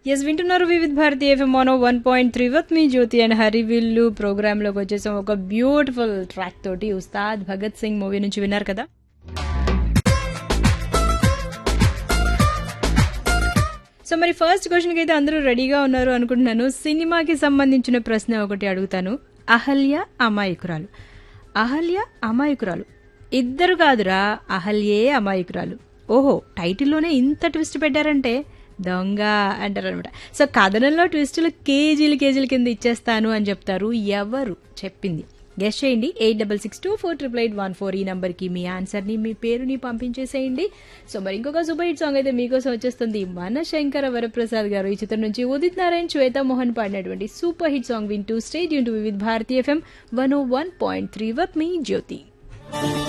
yes వింటున్నారు Vividh Bharati FM mono one point three with me Jyothi and హరివిల్లు ప్రోగ్రాంలోకి వచ్చేసాం ఒక బ్యూటిఫుల్ ట్రాక్ తోటి ఉస్తాద్ భగత్ సింగ్ మూవీ నుంచి విన్నారు కదా సో మరి ఫస్ట్ క్వశ్చన్కి అయితే అందరూ రెడీగా ఉన్నారు అనుకుంటున్నాను సినిమాకి సంబంధించిన ప్రశ్న ఒకటి అడుగుతాను అహల్య అమాయకురాలు అహల్య అమాయకురాలు ఇద్దరు కాదురా అహల్యే అమాయకురాలు ఓహో టైటిల్లోనే ఇంత ట్విస్ట్ పెట్టారంటే దొంగ అంటారనమాట సో కథనంలో ట్విస్టులు కేజీలు కేజీల కింద ఇచ్చేస్తాను అని చెప్తారు ఎవరు చెప్పింది గెస్ చేయండి eight double six two four triple eight one four ఈ నంబర్కి మీ ఆన్సర్ని మీ పేరుని పంపించేసేయండి సో మరి ఇంకొక సూపర్ హిట్ సాంగ్ అయితే మీకోసం వచ్చేస్తుంది మన శంకర వరప్రసాద్ గారు ఈ చిత్రం నుంచి ఉదిత్ నారాయణ్ శ్వేతా మోహన్ పాడినటువంటి సూపర్ హిట్ సాంగ్ వింటూ స్టేట్ యూన్ to with Bharati FM one o one point three with me Jyothi